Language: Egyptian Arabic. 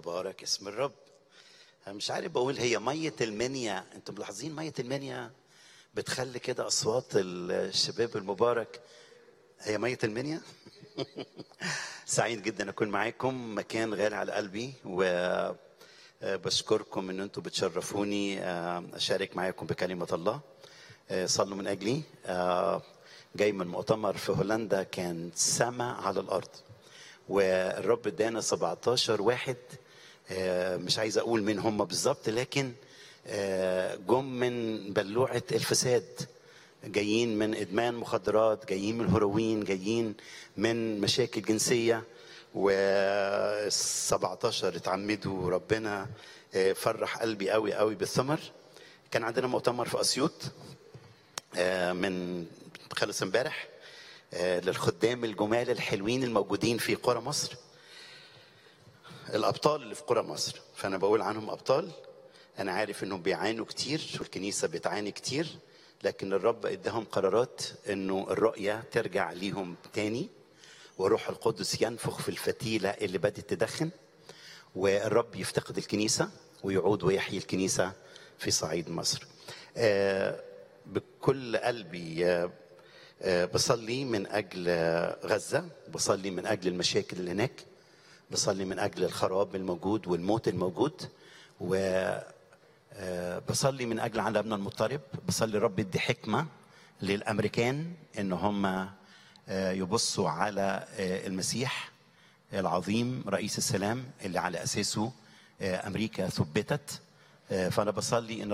مبارك اسم الرب أنا مش عارف بقول هي مية المنيا انتم ملاحظين مية المنيا بتخلي كده اصوات الشباب المبارك هي مية المنيا سعيد جدا اكون معاكم مكان غالي على قلبي و بشكركم ان انتم بتشرفوني اشارك معاكم بكلمه الله صلوا من اجلي جاي من مؤتمر في هولندا كان سما على الارض والرب ادانا 17 واحد مش عايز اقول مين هم بالظبط لكن جم من بلوعه الفساد جايين من ادمان مخدرات جايين من الهيروين جايين من مشاكل جنسيه و 17 اتعمدوا ربنا فرح قلبي قوي قوي بالثمر كان عندنا مؤتمر في اسيوط من خلص امبارح للخدام الجمال الحلوين الموجودين في قرى مصر الابطال اللي في قرى مصر فانا بقول عنهم ابطال انا عارف انهم بيعانوا كتير والكنيسه بتعاني كتير لكن الرب اداهم قرارات انه الرؤيه ترجع ليهم تاني وروح القدس ينفخ في الفتيله اللي بدات تدخن والرب يفتقد الكنيسه ويعود ويحيي الكنيسه في صعيد مصر بكل قلبي بصلي من اجل غزه بصلي من اجل المشاكل اللي هناك بصلي من اجل الخراب الموجود والموت الموجود و بصلي من اجل عالمنا المضطرب بصلي رب يدي حكمه للامريكان ان هم يبصوا على المسيح العظيم رئيس السلام اللي على اساسه امريكا ثبتت فانا بصلي ان